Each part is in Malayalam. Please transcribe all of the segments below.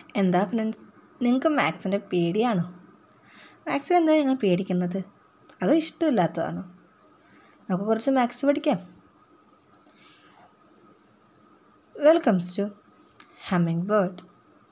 എന്താ ഫ്രണ്ട്സ് നിങ്ങൾക്ക് മാത്സിൻ്റെ പേടിയാണോ മാത്സിന് എന്താ നിങ്ങൾ പേടിക്കുന്നത് അതോ ഇഷ്ടമില്ലാത്തതാണോ നമുക്ക് കുറച്ച് മാത്സ് പഠിക്കാം വെൽക്കംസ് ടു ഹമ്മിങ് ബേർഡ്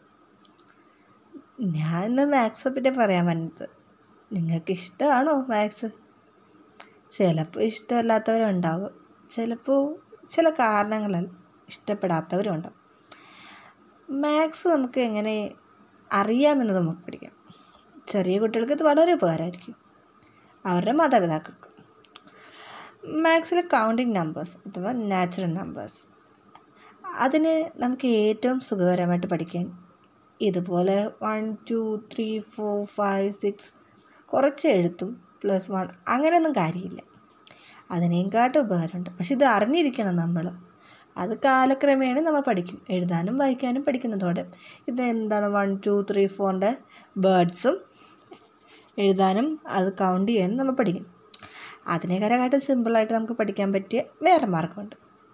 ഞാൻ ഇന്ന് മാത്സിനെ പറ്റി പറയാൻ വന്നത് നിങ്ങൾക്ക് ഇഷ്ടമാണോ മാത്സ് ചിലപ്പോൾ ഇഷ്ടമല്ലാത്തവരുണ്ടാകും ചിലപ്പോൾ ചില കാരണങ്ങളാൽ ഇഷ്ടപ്പെടാത്തവരും ഉണ്ടാകും മാത്സ് നമുക്ക് എങ്ങനെ അറിയാമെന്ന് നമുക്ക് പഠിക്കാം ചെറിയ കുട്ടികൾക്ക് ഇത് വളരെ ഉപകാരമായിരിക്കും അവരുടെ മാതാപിതാക്കൾക്ക് മാത്സിലെ കൗണ്ടിങ് നമ്പേഴ്സ് അഥവാ നാച്ചുറൽ നമ്പേഴ്സ് അതിന് നമുക്ക് ഏറ്റവും സുഖകരമായിട്ട് പഠിക്കാൻ ഇതുപോലെ one two three four five six കുറച്ച് എഴുത്തും പ്ലസ് വൺ അങ്ങനെയൊന്നും കാര്യമില്ല അതിനേക്കാട്ടും ഉപകാരമുണ്ട് പക്ഷെ ഇത് അറിഞ്ഞിരിക്കണം നമ്മൾ അത് കാലക്രമേണ നമ്മൾ പഠിക്കും എഴുതാനും വായിക്കാനും പഠിക്കുന്നതോടെ ഇത് എന്താണ് വൺ ടു ത്രീ ഫോറിൻ്റെ ബേർഡ്സും എഴുതാനും അത് കൗണ്ട് ചെയ്യാനും നമ്മൾ പഠിക്കും അതിനേക്കാളായിട്ട് സിമ്പിളായിട്ട് നമുക്ക് പഠിക്കാൻ പറ്റിയ വേറെ മാർഗമുണ്ട്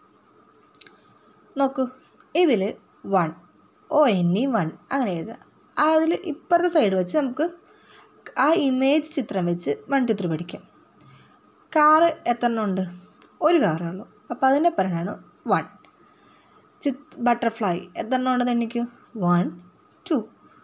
നോക്കൂ ഇതിൽ one O N E one അങ്ങനെ എഴുതുക അതിൽ ഇപ്പുറത്തെ സൈഡ് വെച്ച് നമുക്ക് ആ ഇമേജ് ചിത്രം വെച്ച് വൺ ടു ത്രീ പഠിക്കാം കാറ് എത്ര എണ്ണം ഉണ്ട് ഒരു കാറേ ഉള്ളൂ അപ്പോൾ അതിൻ്റെ പറയാണ് വൺ ചിത് ബട്ടർഫ്ലൈ എത്ര എണ്ണം ഉണ്ടെന്ന് എണ്ണിക്കൂ one two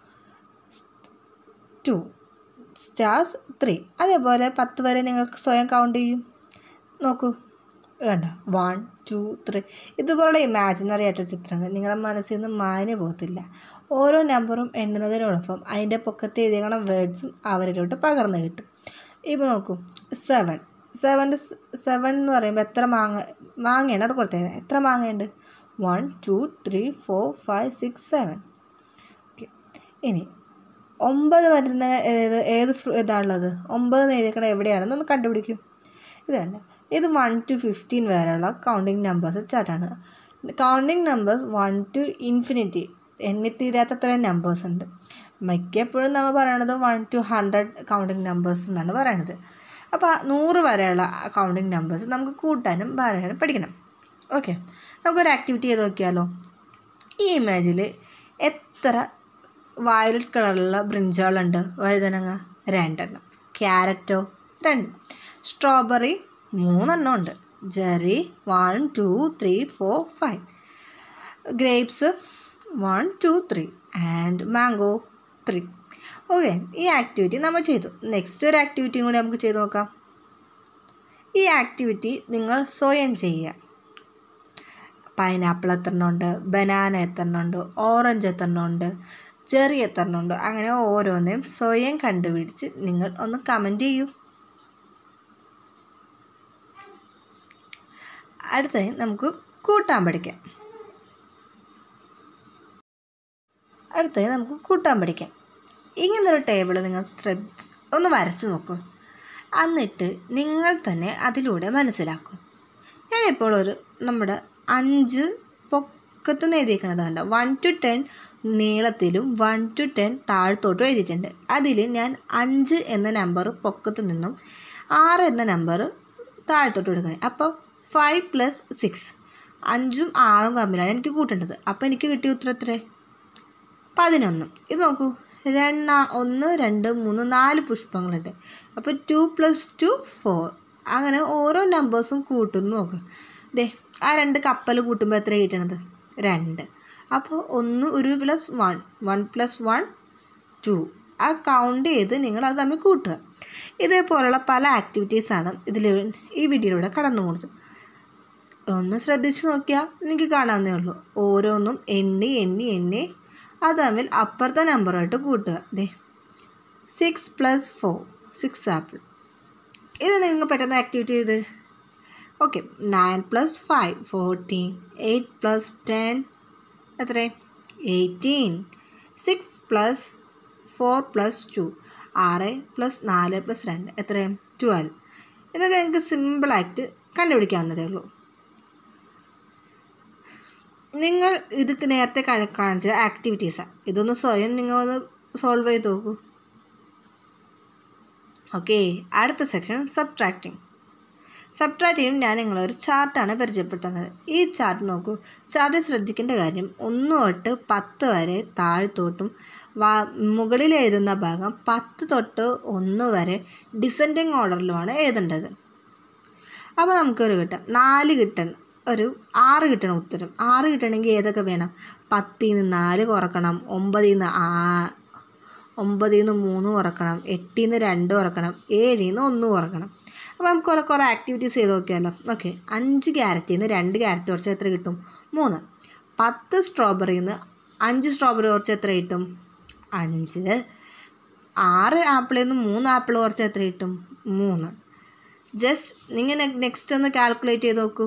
two stars three അതേപോലെ പത്ത് വരെ നിങ്ങൾക്ക് സ്വയം കൗണ്ട് ചെയ്യും നോക്കൂ വേണ്ട വൺ ടു ത്രീ ഇതുപോലുള്ള ഇമാജിനറി ആയിട്ടുള്ള ചിത്രങ്ങൾ നിങ്ങളുടെ മനസ്സിൽ നിന്ന് മാഞ്ഞു പോകത്തില്ല ഓരോ നമ്പറും എണ്ണുന്നതിനോടൊപ്പം അതിൻ്റെ പൊക്കത്ത് എഴുതിയ വേർഡ്സും അവരിലോട്ട് പകർന്നു കിട്ടും ഇപ്പോൾ നോക്കൂ സെവൻ സെവൻ്റെ സെവൻ എന്ന് പറയുമ്പോൾ എത്ര മാങ്ങ മാങ്ങയാണ് അവിടെ കൊടുത്തേക്കുന്നത് എത്ര മാങ്ങയുണ്ട് one two three four five six seven okay ഇനി ഒമ്പത് വരുന്ന ഏത് ഏത് ഇതാണുള്ളത് ഒമ്പത് എഴുതിയേക്കണ എവിടെയാണെന്ന് ഒന്ന് കണ്ടുപിടിക്കും ഇത് തന്നെ ഇത് വൺ ടു ഫിഫ്റ്റീൻ വരെയുള്ള കൗണ്ടിങ് നമ്പേഴ്സ് ചാർട്ടാണ് counting numbers one two infinity എണ്ണിത്തീരാത്തത്ര നമ്പേഴ്സ് ഉണ്ട് മിക്കപ്പോഴും നമ്മൾ പറയണത് one two hundred counting numbers എന്നാണ് പറയണത് അപ്പോൾ നൂറ് വരെയുള്ള കൗണ്ടിങ് നമ്പേഴ്സ് നമുക്ക് കൂട്ടാനും പറയാനും പഠിക്കണം ഓക്കെ നമുക്കൊരു ആക്ടിവിറ്റി ചെയ്ത് നോക്കിയാലോ ഈ ഇമേജിൽ എത്ര വയലറ്റ് കളറിലുള്ള ബ്രിഞ്ചുകളുണ്ട് വഴുതനങ്ങ രണ്ടെണ്ണം ക്യാരറ്റോ രണ്ട് സ്ട്രോബെറി മൂന്നെണ്ണം ഉണ്ട് cherry one two three four five grapes one two three and mango three okay ഈ ആക്ടിവിറ്റി നമ്മൾ ചെയ്തു നെക്സ്റ്റ് ഒരു ആക്ടിവിറ്റിയും കൂടി നമുക്ക് ചെയ്ത് നോക്കാം ഈ ആക്ടിവിറ്റി നിങ്ങൾ സ്വയം ചെയ്യുക പൈനാപ്പിൾ എത്ര ഉണ്ട് ബനാന എത്ര ഉണ്ട് ഓറഞ്ച് എത്ര ഉണ്ട് ചെറി എത്ര ഉണ്ട് അങ്ങനെ ഓരോന്നും സ്വയം കണ്ടുപിടിച്ച് നിങ്ങൾ ഒന്ന് കമൻറ്റ് ചെയ്യൂ അടുത്തതായി നമുക്ക് കൂട്ടാൻ പഠിക്കാം അടുത്തതായി നമുക്ക് കൂട്ടാൻ പഠിക്കാം ഇങ്ങനൊരു ടേബിൾ നിങ്ങൾ ശ്രദ്ധ ഒന്ന് വരച്ച് നോക്കൂ എന്നിട്ട് നിങ്ങൾ തന്നെ അതിലൂടെ മനസ്സിലാക്കും ഞാനിപ്പോൾ ഒരു നമ്മുടെ അഞ്ച് പൊക്കത്ത് നിന്ന് എഴുതിയിരിക്കുന്നത് കണ്ട വൺ ടു ടെൻ നീളത്തിലും വൺ ടു ടെൻ താഴത്തോട്ടും എഴുതിയിട്ടുണ്ട് അതിൽ ഞാൻ അഞ്ച് എന്ന നമ്പർ പൊക്കത്തു നിന്നും ആറ് എന്ന നമ്പർ താഴത്തോട്ട് എടുക്കണം അപ്പോൾ ഫൈവ് പ്ലസ് സിക്സ് അഞ്ചും ആറും തമ്മിലാണ് എനിക്ക് കൂട്ടേണ്ടത് അപ്പോൾ എനിക്ക് കിട്ടിയ ഉത്തരം എത്രേ പതിനൊന്നും ഇത് നോക്കൂ രണ്ട ഒന്ന് രണ്ട് മൂന്ന് നാല് പുഷ്പങ്ങളുണ്ട് അപ്പോൾ ടു പ്ലസ് ടു ഫോർ അങ്ങനെ ഓരോ നമ്പേഴ്സും കൂട്ടുന്നു നോക്ക് ദേ ആ രണ്ട് കപ്പൽ കൂട്ടുമ്പോൾ എത്ര കിട്ടണത് രണ്ട് അപ്പോൾ ഒന്ന് ഒരു plus one one plus one two ആ കൗണ്ട് ചെയ്ത് നിങ്ങൾ അത് തമ്മിൽ കൂട്ടുക ഇതേപോലുള്ള പല ആക്ടിവിറ്റീസാണ് ഇതിൽ ഈ വീഡിയോയിലൂടെ കടന്നു പോകുന്നത് ഒന്ന് ശ്രദ്ധിച്ച് നോക്കിയാൽ നിങ്ങൾക്ക് കാണാവുന്നേ ഉള്ളൂ ഓരോന്നും എണ്ണി എണ്ണി എണ്ണി അത് തമ്മിൽ അപ്പുറത്തെ നമ്പറായിട്ട് കൂട്ടുക ദേ six plus four six apple ഇത് നിങ്ങൾ പെട്ടെന്ന് ആക്ടിവിറ്റി ചെയ്ത് okay nine plus five fourteen eight plus ten എത്ര eighteen six plus four plus two ആറ് പ്ലസ് നാല് പ്ലസ് രണ്ട് എത്രയും ട്വൽവ് ഇതൊക്കെ നിങ്ങൾക്ക് സിമ്പിളായിട്ട് കണ്ടുപിടിക്കാവുന്നതേ ഉള്ളൂ നിങ്ങൾ ഇത് നേരത്തെ കാണിച്ച ആക്ടിവിറ്റീസാണ് ഇതൊന്ന് സ്വയം നിങ്ങളൊന്ന് സോൾവ് ചെയ്ത് നോക്കൂ ഓക്കെ അടുത്ത സെക്ഷൻ സബ്ട്രാക്റ്റിംഗ് സബ്ട്രാക്ട് ചെയ്യുമ്പോൾ ഞാൻ നിങ്ങളൊരു ചാർട്ടാണ് പരിചയപ്പെടുത്തുന്നത് ഈ ചാർട്ട് നോക്കൂ ചാർട്ട് ശ്രദ്ധിക്കേണ്ട കാര്യം ഒന്ന് തൊട്ട് പത്ത് വരെ താഴ്ത്തോട്ടും വാ മുകളിൽ എഴുതുന്ന ഭാഗം പത്ത് തൊട്ട് ഒന്ന് വരെ ഡിസെൻഡിങ് ഓർഡറിലുമാണ് എഴുതേണ്ടത് അപ്പോൾ നമുക്കൊരു കിട്ടാം നാല് കിട്ടണം ഒരു ആറ് കിട്ടണം ഉത്തരം ആറ് കിട്ടണമെങ്കിൽ ഏതൊക്കെ വേണം പത്തിൽ നിന്ന് നാല് കുറക്കണം ഒമ്പതിൽ നിന്ന് ആ ഒമ്പതിൽ നിന്ന് മൂന്ന് കുറക്കണം എട്ടിൽ നിന്ന് രണ്ട് കുറക്കണം ഏഴിൽ നിന്ന് ഒന്ന് കുറക്കണം അപ്പോൾ നമുക്ക് കുറേ കുറേ ആക്ടിവിറ്റീസ് ചെയ്ത് നോക്കിയാലോ ഓക്കെ അഞ്ച് ക്യാരറ്റിൽ നിന്ന് രണ്ട് ക്യാരറ്റ് കുറച്ച് എത്ര കിട്ടും മൂന്ന് പത്ത് സ്ട്രോബെറിയിൽ നിന്ന് അഞ്ച് സ്ട്രോബെറി കുറച്ച് എത്ര കിട്ടും അഞ്ച് ആറ് ആപ്പിളിൽ നിന്ന് മൂന്ന് ആപ്പിൾ കുറച്ച് എത്ര കിട്ടും മൂന്ന് ജസ്റ്റ് നിങ്ങൾ നെക്സ്റ്റ് ഒന്ന് കാൽക്കുലേറ്റ് ചെയ്ത് നോക്കൂ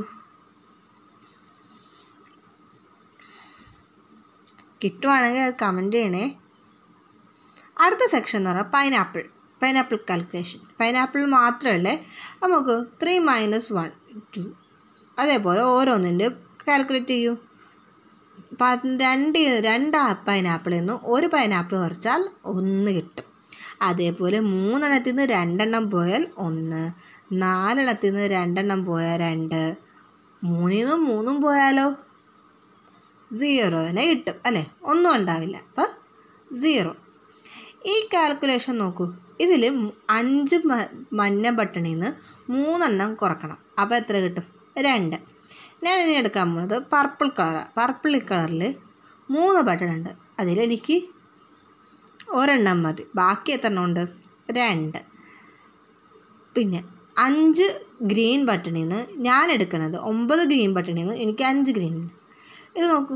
കിട്ടുവാണെങ്കിൽ അത് കമൻറ്റ് ചെയ്യണേ അടുത്ത സെക്ഷൻ എന്ന് പറഞ്ഞാൽ പൈനാപ്പിൾ പൈനാപ്പിൾ കാൽക്കുലേഷൻ പൈനാപ്പിൾ മാത്രമല്ലേ നമുക്ക് ത്രീ മൈനസ് വൺ ടു അതേപോലെ ഓരോന്നിൻ്റെ കാൽക്കുലേറ്റ് ചെയ്യൂ പ- രണ്ട് രണ്ട് പൈനാപ്പിളിൽ നിന്ന് ഒരു പൈനാപ്പിൾ കുറച്ചാൽ ഒന്ന് കിട്ടും അതേപോലെ മൂന്നെണ്ണത്തിൽ നിന്ന് രണ്ടെണ്ണം പോയാൽ ഒന്ന് നാലെണ്ണത്തിൽ നിന്ന് രണ്ടെണ്ണം പോയാൽ രണ്ട് മൂന്നിൽ നിന്ന് മൂന്നും പോയാലോ സീറോ തന്നെ കിട്ടും അല്ലേ ഒന്നും ഉണ്ടാവില്ല അപ്പം സീറോ ഈ കാൽക്കുലേഷൻ നോക്കൂ ഇതിൽ അഞ്ച് മ- മഞ്ഞ ബട്ടണിൽ നിന്ന് മൂന്നെണ്ണം കുറക്കണം അപ്പോൾ എത്ര കിട്ടും രണ്ട് ഞാൻ ഇനി എടുക്കാൻ പോകുന്നത് പർപ്പിൾ കളറാണ് പർപ്പിൾ കളറിൽ മൂന്ന് ബട്ടൺ ഉണ്ട് അതിലെനിക്ക് ഒരെണ്ണം മതി ബാക്കി എത്ര എണ്ണം ഉണ്ട് രണ്ട് പിന്നെ അഞ്ച് ഗ്രീൻ ബട്ടണിൽ നിന്ന് ഞാൻ എടുക്കുന്നത് ഒമ്പത് ഗ്രീൻ ബട്ടണിൽ നിന്ന് എനിക്ക് അഞ്ച് ഗ്രീൻ ഉണ്ട് ഇത് നോക്കൂ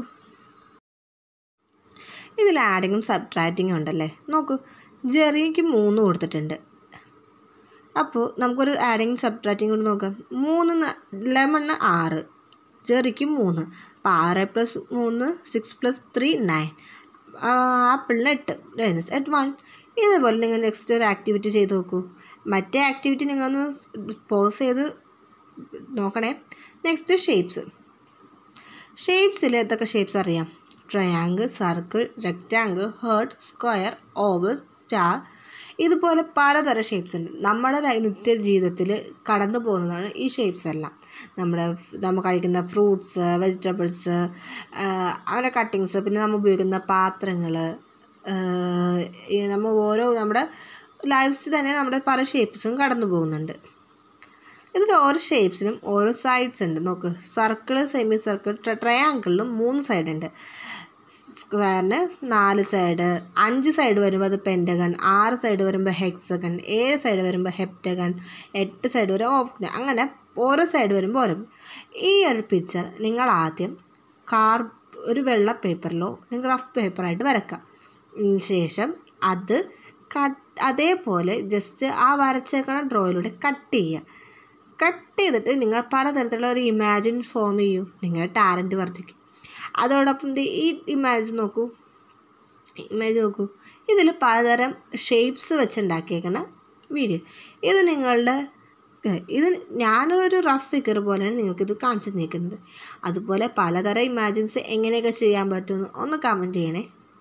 ഇതിൽ ആഡിങ്ങും സബ്ട്രാക്റ്റിങ്ങും ഉണ്ടല്ലേ നോക്കൂ ജെറിക്ക് മൂന്ന് കൊടുത്തിട്ടുണ്ട് അപ്പോൾ നമുക്കൊരു ആഡിങ് സബ്ട്രാക്റ്റിങ് കൂടി നോക്കാം മൂന്ന് ലെമണ് ആറ് ജെറിക്ക് മൂന്ന് അപ്പോൾ ആറ് പ്ലസ് മൂന്ന് സിക്സ് പ്ലസ് ത്രീ നയൻ ആപ്പിളിന് എട്ട് മൈനസ് എറ്റ് വൺ ഇതേപോലെ നിങ്ങൾ നെക്സ്റ്റ് ഒരു ആക്ടിവിറ്റി ചെയ്ത് നോക്കൂ മറ്റേ ആക്ടിവിറ്റി നിങ്ങളൊന്ന് പോസ് ചെയ്ത് നോക്കണേ നെക്സ്റ്റ് ഷേപ്സ് ഷേപ്സിൽ ഏതൊക്കെ ഷേപ്സ് അറിയാം triangle circle rectangle heart square oval star ഇതുപോലെ പലതരം ഷേപ്സ് ഉണ്ട് നമ്മുടെ ലൈ- നിത്യ ജീവിതത്തിൽ കടന്നു പോകുന്നതാണ് ഈ ഷേപ്സ് എല്ലാം നമ്മുടെ ഫ്- നമ്മൾ കഴിക്കുന്ന ഫ്രൂട്ട്സ് വെജിറ്റബിൾസ് അങ്ങനെ കട്ടിങ്സ് പിന്നെ നമ്മൾ ഉപയോഗിക്കുന്ന പാത്രങ്ങൾ നമ്മൾ ഓരോ നമ്മുടെ ലൈഫ്സ് തന്നെ നമ്മുടെ പല ഷേപ്സും കടന്നു പോകുന്നുണ്ട് ഇതിൽ ഓരോ ഷേപ്സിനും ഓരോ സൈഡ്സ് ഉണ്ട് നോക്ക് സർക്കിൾ സെമി സർക്കിൾ ട്രയാങ്കിളിനും മൂന്ന് സൈഡ് ഉണ്ട് സ്ക്വയറിന് നാല് സൈഡ് അഞ്ച് സൈഡ് വരുമ്പോൾ അത് പെൻറ്റഗൺ ആറ് സൈഡ് വരുമ്പോൾ ഹെക്സഗൺ ഏഴ് സൈഡ് വരുമ്പോൾ ഹെപ്റ്റഗൺ എട്ട് സൈഡ് വരുമ്പോൾ ഓപ്റ്റഗൺ അങ്ങനെ ഓരോ സൈഡ് വരുമ്പോൾ ഓരോ ഈ ഒരു പിക്ചർ നിങ്ങൾ ആദ്യം കാർ ഒരു വെള്ള പേപ്പറിലോ നിങ്ങൾ റഫ് പേപ്പറായിട്ട് വരക്കുക ഉം, ശേഷം അത് കട്ട് അതേപോലെ ജസ്റ്റ് ആ വരച്ചേക്കണ ഡ്രോയിലൂടെ കട്ട് ചെയ്യുക കട്ട് ചെയ്തിട്ട് നിങ്ങൾ പലതരത്തിലുള്ള ഒരു ഇമാജിൻ ഫോം ചെയ്യൂ നിങ്ങളുടെ ടാലൻറ്റ് വർദ്ധിക്കും അതോടൊപ്പം ദേ ഈ ഇമാജ് നോക്കൂ ഇമേജ് നോക്കൂ ഇതിൽ പലതരം ഷേപ്സ് വെച്ചുണ്ടാക്കിയേക്കുന്ന വീഡിയോ ഇത് നിങ്ങളുടെ ഏഹ്, ഇത് ഞാനൊരു റഫ് ഫിഗർ പോലെയാണ് നിങ്ങൾക്കിത് കാണിച്ചു നിൽക്കുന്നത് അതുപോലെ പലതരം ഇമാജിൻസ് എങ്ങനെയൊക്കെ ചെയ്യാൻ പറ്റുമെന്ന് ഒന്ന് കമൻറ്റ് ചെയ്യണേ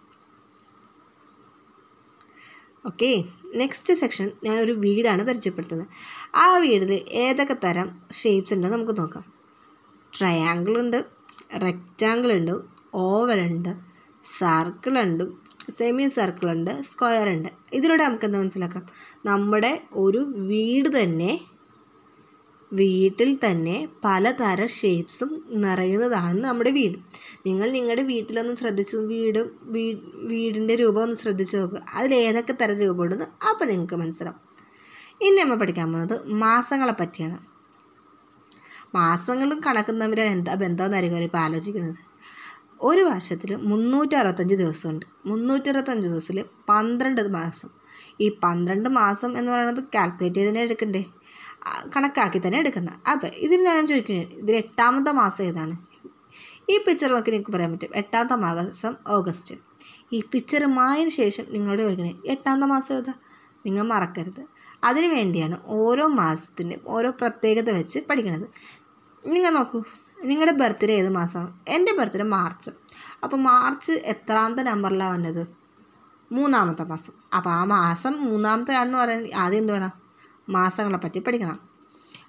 ഓക്കെ നെക്സ്റ്റ് സെക്ഷൻ ഞാനൊരു വീടാണ് പരിചയപ്പെടുത്തുന്നത് ആ വീടിൽ ഏതൊക്കെ തരം ഷേപ്സ് ഉണ്ടെന്ന് നമുക്ക് നോക്കാം ട്രയാങ്കിൾ ഉണ്ട് റെക്റ്റാങ്കിൾ ഉണ്ട് ഓവൽ ഉണ്ട് സർക്കിൾ ഉണ്ട് സെമി സർക്കിൾ ഉണ്ട് സ്ക്വയർ ഉണ്ട് ഇതിലൂടെ നമുക്ക് എന്താ മനസ്സിലാക്കാം നമ്മുടെ ഒരു വീട് തന്നെ വീട്ടിൽ തന്നെ പലതരം ഷേപ്സും നിറയുന്നതാണ് നമ്മുടെ വീട് നിങ്ങൾ നിങ്ങളുടെ വീട്ടിലൊന്ന് ശ്രദ്ധിച്ചു വീട് വീ വീടിൻ്റെ രൂപം ഒന്ന് ശ്രദ്ധിച്ചു നോക്കുക അതിൽ ഏതൊക്കെ തരം രൂപമുണ്ടെന്ന് അപ്പോൾ നിങ്ങൾക്ക് മനസ്സിലാവും ഇനി നമ്മൾ പഠിക്കാൻ പോകുന്നത് മാസങ്ങളെ പറ്റിയാണ് മാസങ്ങളും കണക്കും തമ്മിൽ എന്താ ബന്ധമെന്നായിരിക്കും ഇപ്പോൾ ആലോചിക്കുന്നത് ഒരു വർഷത്തിൽ മുന്നൂറ്റി അറുപത്തഞ്ച് ദിവസമുണ്ട് മുന്നൂറ്റി അറുപത്തഞ്ച് ദിവസത്തിൽ പന്ത്രണ്ട് മാസം ഈ പന്ത്രണ്ട് മാസം എന്ന് പറയുന്നത് കാൽക്കുലേറ്റ് ചെയ്ത് തന്നെ എടുക്കണ്ടേ ആ, കണക്കാക്കി തന്നെ എടുക്കുന്നത് അപ്പം ഇതിൽ ഞാൻ ചോദിക്കുന്നത് ഇതിൽ എട്ടാമത്തെ മാസം ഏതാണ് ഈ പിക്ചർ നോക്കി നിങ്ങൾക്ക് പറയാൻ പറ്റും എട്ടാമത്തെ മാസം ഓഗസ്റ്റ് ഈ പിക്ചർ മായതിനു ശേഷം നിങ്ങളോട് ചോദിക്കണേ എട്ടാമത്തെ മാസം ഏതാ നിങ്ങൾ മറക്കരുത് അതിനു വേണ്ടിയാണ് ഓരോ മാസത്തിൻ്റെയും ഓരോ പ്രത്യേകത വെച്ച് പഠിക്കുന്നത് നിങ്ങൾ നോക്കൂ നിങ്ങളുടെ ബർത്ത്ഡേ ഏത് മാസമാണ് എൻ്റെ ബർത്ത്ഡേ മാർച്ച് അപ്പോൾ മാർച്ച് എത്രാമത്തെ നമ്പറിലാണ് വന്നത് മൂന്നാമത്തെ മാസം അപ്പോൾ ആ മാസം മൂന്നാമത്തെ ആണെന്ന് പറയാൻ ആദ്യം എന്ത് വേണം മാസങ്ങളെ പറ്റി പഠിക്കണം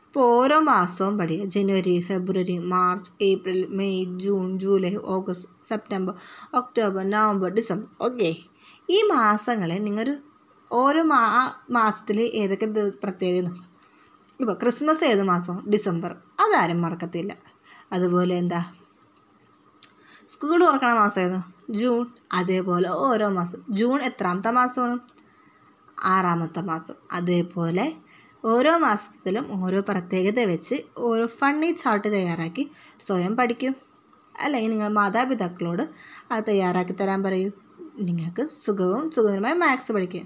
ഇപ്പോൾ ഓരോ മാസവും പഠിക്കുക January February March April May June July August September October November December okay ഈ മാസങ്ങളെ നിങ്ങൾ ഓരോ മാ മാസത്തിൽ ഏതൊക്കെ ദിവ- പ്രത്യേകത നോക്കുക ഇപ്പോൾ ക്രിസ്മസ് ഏത് മാസം ഡിസംബർ അതാരും മറക്കത്തില്ല അതുപോലെ എന്താ സ്കൂൾ തുറക്കണ മാസം ഏതോ ജൂൺ അതേപോലെ ഓരോ മാസം ജൂൺ എത്രാമത്തെ മാസമാണ് ആറാമത്തെ മാസം അതേപോലെ ഓരോ മാസത്തിലും ഓരോ പ്രത്യേകത വെച്ച് ഓരോ ഫണ്ണി ചാർട്ട് തയ്യാറാക്കി സ്വയം പഠിക്കും അല്ലെങ്കിൽ നിങ്ങൾ മാതാപിതാക്കളോട് അത് തയ്യാറാക്കി തരാൻ പറയൂ നിങ്ങൾക്ക് സുഖവും സുഖകരമായ മാത്സ് പഠിക്കുക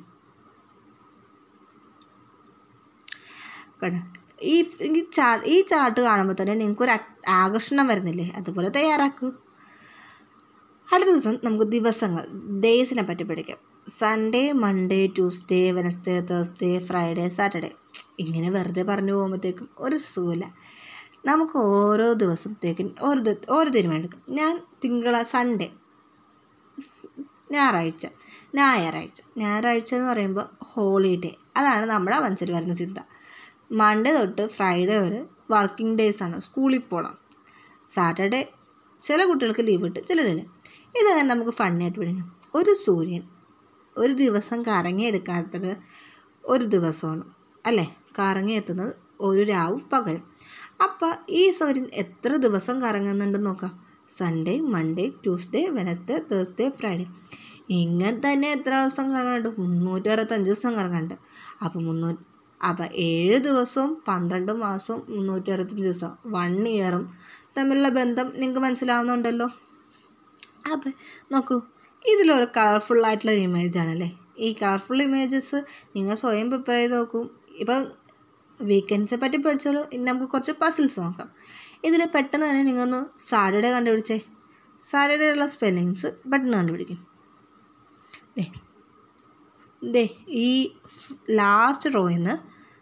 കേട്ടോ ഈ ഈ ചാ ഈ ചാർട്ട് കാണുമ്പോൾ തന്നെ നിങ്ങൾക്കൊരു അക്- ആകർഷണം വരുന്നില്ലേ അതുപോലെ തയ്യാറാക്കൂ അടുത്ത ദിവസം നമുക്ക് ദിവസങ്ങൾ ഡേയ്സിനെ പറ്റി പഠിക്കാം Sunday Monday Tuesday Wednesday Thursday Friday Saturday ഇങ്ങനെ വെറുതെ പറഞ്ഞു പോകുമ്പോഴത്തേക്കും ഒരു സുഖമില്ല നമുക്ക് ഓരോ ദിവസത്തേക്കും ഓരോ ദി- ഓരോ തീരുമാനമെടുക്കാം ഞാൻ തിങ്കള സൺഡേ ഞായറാഴ്ച ഞായറാഴ്ച ഞായറാഴ്ച എന്ന് പറയുമ്പോൾ ഹോളിഡേ അതാണ് നമ്മുടെ മനസ്സിൽ വരുന്ന ചിന്ത മൺഡേ തൊട്ട് ഫ്രൈഡേ വരെ വർക്കിംഗ് ഡേയ്സ് ആണ് സ്കൂളിൽ പോകണം സാറ്റർഡേ ചില കുട്ടികൾക്ക് ലീവ് കിട്ടും ചിലരില്ല ഇതങ്ങനെ നമുക്ക് ഫണ്ണിയായിട്ട് പഠിക്കാം ഒരു സൂര്യൻ ഒരു ദിവസം കറങ്ങിയെടുക്കാത്തത് ഒരു ദിവസമാണ് അല്ലേ കറങ്ങി എത്തുന്നത് ഒരു രാവും പകലും അപ്പം ഈ സൂര്യൻ എത്ര ദിവസം കറങ്ങുന്നുണ്ടെന്ന് നോക്കാം Sunday Monday Tuesday Wednesday Thursday Friday ഇങ്ങനെ തന്നെ എത്ര ദിവസം കറങ്ങുന്നുണ്ട് മുന്നൂറ്റി അറുപത്തഞ്ച് ദിവസം കറങ്ങുന്നുണ്ട് അപ്പം മുന്നൂറ്റി അപ്പം ഏഴ് ദിവസവും പന്ത്രണ്ട് മാസവും മുന്നൂറ്റി അറുപത്തഞ്ച് ദിവസം വൺ ഇയറും തമ്മിലുള്ള ബന്ധം നിങ്ങൾക്ക് മനസ്സിലാവുന്നുണ്ടല്ലോ അപ്പം നോക്കൂ ഇതിലൊരു കളർഫുൾ ആയിട്ടുള്ള ഒരു ഇമേജ് ആണല്ലേ ഈ കളർഫുൾ ഇമേജസ് നിങ്ങൾ സ്വയം പ്രിപ്പയർ ചെയ്ത് നോക്കും ഇപ്പം വീക്കെൻഡ്സിനെ പറ്റി പഠിച്ചാലോ ഇനി നമുക്ക് കുറച്ച് പസിൽസ് നോക്കാം ഇതിൽ പെട്ടെന്ന് തന്നെ നിങ്ങളൊന്ന് സാറ്റർഡേ കണ്ടുപിടിച്ചേ സാറ്റർഡേ ഉള്ള സ്പെല്ലിങ്സ് പെട്ടെന്ന് കണ്ടുപിടിക്കും ദേ ദേ ഈ ലാസ്റ്റ് റോയിൽ നിന്ന്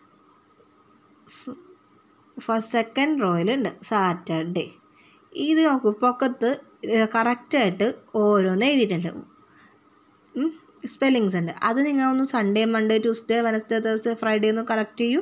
ഫസ്റ്റ് സെക്കൻഡ് റോയിലുണ്ട് സാറ്റർഡേ ഇത് നോക്കൂ പൊക്കത്ത് കറക്റ്റായിട്ട് ഓരോന്ന് എഴുതിയിട്ടുണ്ട് സ്പെല്ലിങ്സ് ഉണ്ട് അത് നിങ്ങൾ ഒന്ന് Sunday Monday Tuesday Wednesday Thursday Friday ഒന്ന് കറക്റ്റ് ചെയ്യൂ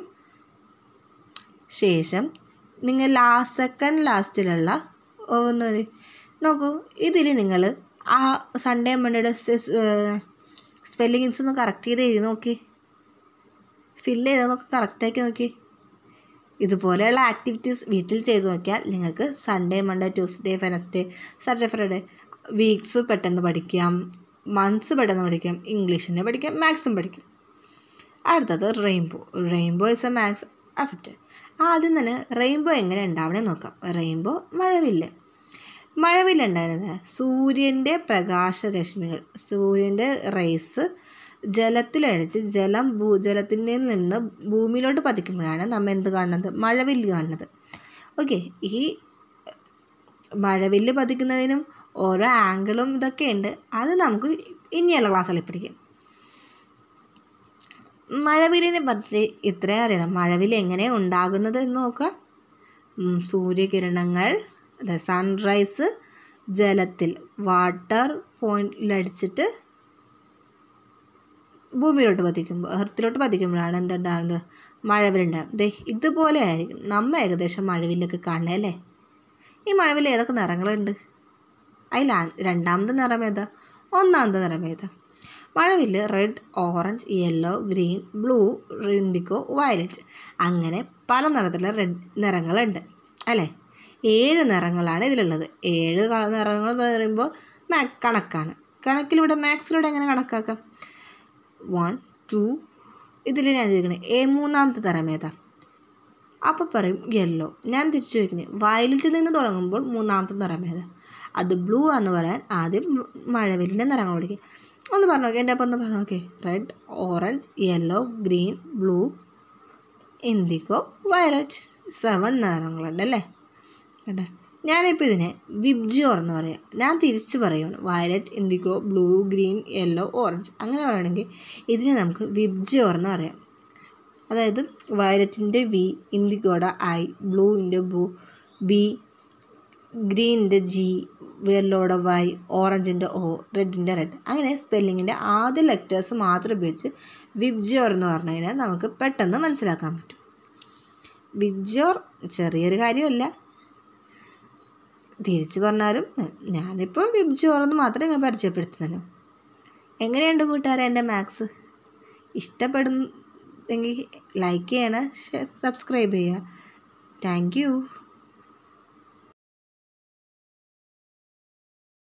ശേഷം നിങ്ങൾ ലാസ്റ്റ് സെക്കൻഡ് ലാസ്റ്റിലുള്ള ഒന്ന് നോക്കൂ ഇതിൽ നിങ്ങൾ ആ സൺഡേ മൺഡേയുടെ സ്പെല്ലിങ്സ് ഒന്ന് കറക്റ്റ് ചെയ്ത് എഴുതി നോക്കി ഫില്ല് ചെയ്തതൊക്കെ കറക്റ്റാക്കി നോക്കി ഇതുപോലെയുള്ള ആക്ടിവിറ്റീസ് വീട്ടിൽ ചെയ്ത് നോക്കിയാൽ നിങ്ങൾക്ക് Sunday Monday Tuesday Wednesday Saturday Friday weeks പെട്ടെന്ന് പഠിക്കാം മന്ത്സ് പെട്ടെന്ന് പഠിക്കാം ഇംഗ്ലീഷിനെ പഠിക്കാം മാത്സും പഠിക്കാം അടുത്തത് rainbow rainbow is a maths effect ആദ്യം തന്നെ റെയിൻബോ എങ്ങനെ ഉണ്ടാവണേ നോക്കാം റെയിൻബോ മഴവില്ല് മഴവില്ലുണ്ടായിരുന്നത് സൂര്യൻ്റെ പ്രകാശരശ്മികൾ സൂര്യൻ്റെ റേസ് ജലത്തിലടിച്ച് ജലം ഭൂ ജലത്തിൻ്റെ നിന്ന് ഭൂമിയിലോട്ട് പതിക്കുമ്പോഴാണ് നമ്മൾ എന്ത് കാണുന്നത് മഴവില്ല് കാണുന്നത് ഓക്കെ ഈ മഴവില്ല് പതിക്കുന്നതിനും ഓരോ ആംഗിളും ഇതൊക്കെ ഉണ്ട് അത് നമുക്ക് ഇനിയുള്ള ക്ലാസ്സിൽ പഠിക്കാം മഴവില്ലിനെ പറ്റി ഇത്രയും അറിയണം മഴവില്ല് എങ്ങനെ ഉണ്ടാകുന്നത് എന്ന് നോക്കാം ഉം, സൂര്യകിരണങ്ങൾ സൺറൈസ് ജലത്തിൽ വാട്ടർ പോയിന്റിലടിച്ചിട്ട് ഭൂമിയിലോട്ട് പതിക്കുമ്പോൾ എർത്തിലോട്ട് പതിക്കുമ്പോഴാണ് എന്തുണ്ടാകുന്നത് മഴവില്ലുണ്ടാകുന്നത് ദേ ഇതുപോലെ ആയിരിക്കും നമ്മ ഏകദേശം മഴവില്ലൊക്കെ കാണുന്നത് അല്ലേ ഈ മഴവില്ല് ഏതൊക്കെ നിറങ്ങളുണ്ട് അതിൽ ആ- രണ്ടാമത്തെ നിറം ഏതാ ഒന്നാമത്തെ നിറം ഏതാ മഴവില്ല് red orange yellow green blue indigo violet അങ്ങനെ പല നിറത്തിലുള്ള റെഡ് നിറങ്ങളുണ്ട് അല്ലേ ഏഴ് നിറങ്ങളാണ് ഇതിലുള്ളത് ഏഴ് കള- നിറങ്ങൾ എന്ന് പറയുമ്പോൾ മാ കണക്കാണ് കണക്കിലൂടെ മാത്സിലൂടെ എങ്ങനെ കണക്കാക്കാം വൺ ടു ഇതിൽ ഞാൻ ചോദിക്കണേ ഏ മൂന്നാമത്തെ തരം ഏതാ അപ്പോൾ പറയും യെല്ലോ ഞാൻ തിരിച്ചു ചോദിക്കുന്നത് വയലറ്റിൽ നിന്ന് തുടങ്ങുമ്പോൾ മൂന്നാമത്തെ നിറം ഏതാ അത് ബ്ലൂ എന്ന് പറയാൻ ആദ്യം മ- മഴവില്ലിൻ്റെ നിറങ്ങൾ പഠിക്കുക ഒന്ന് പറഞ്ഞു നോക്കി എൻ്റെ അപ്പം ഒന്ന് പറഞ്ഞു നോക്കി red orange yellow green blue indigo violet seven നിറങ്ങളുണ്ട് അല്ലേ കേട്ടെ ഞാനിപ്പോൾ ഇതിനെ വിബ്ജിയോർ എന്ന് പറയാം ഞാൻ തിരിച്ച് പറയുകയാണ് violet indigo blue green yellow orange അങ്ങനെ പറയുകയാണെങ്കിൽ ഇതിനെ നമുക്ക് വിബ്ജിയോർ എന്ന് പറയാം അതായത് വയലറ്റിൻ്റെ വി ഇൻഡിഗോയുടെ ഐ ബ്ലൂവിൻ്റെ ബു ബി ഗ്രീനിൻ്റെ ജി യെല്ലോയുടെ വൈ ഓറഞ്ചിൻ്റെ ഒ റെഡിൻ്റെ റെഡ് അങ്ങനെ സ്പെല്ലിങ്ങിൻ്റെ ആദ്യ ലെറ്റേഴ്സ് മാത്രം ഉപയോഗിച്ച് വിബ്ജിയോർ എന്ന് പറഞ്ഞു കഴിഞ്ഞാൽ നമുക്ക് പെട്ടെന്ന് മനസ്സിലാക്കാൻ പറ്റും വിബ്ജോർ ചെറിയൊരു കാര്യമല്ല തിരിച്ചു പറഞ്ഞാലും ഞാനിപ്പോൾ വിബ്ജോറെന്ന് മാത്രമേ ഞാൻ പരിചയപ്പെടുത്തുന്നു എങ്ങനെയുണ്ട് കൂട്ടുകാരെ എൻ്റെ മാത്സ് ഇഷ്ടപ്പെടുന്നെങ്കിൽ ലൈക്ക് ചെയ്യണം സബ്സ്ക്രൈബ് ചെയ്യുക താങ്ക് യു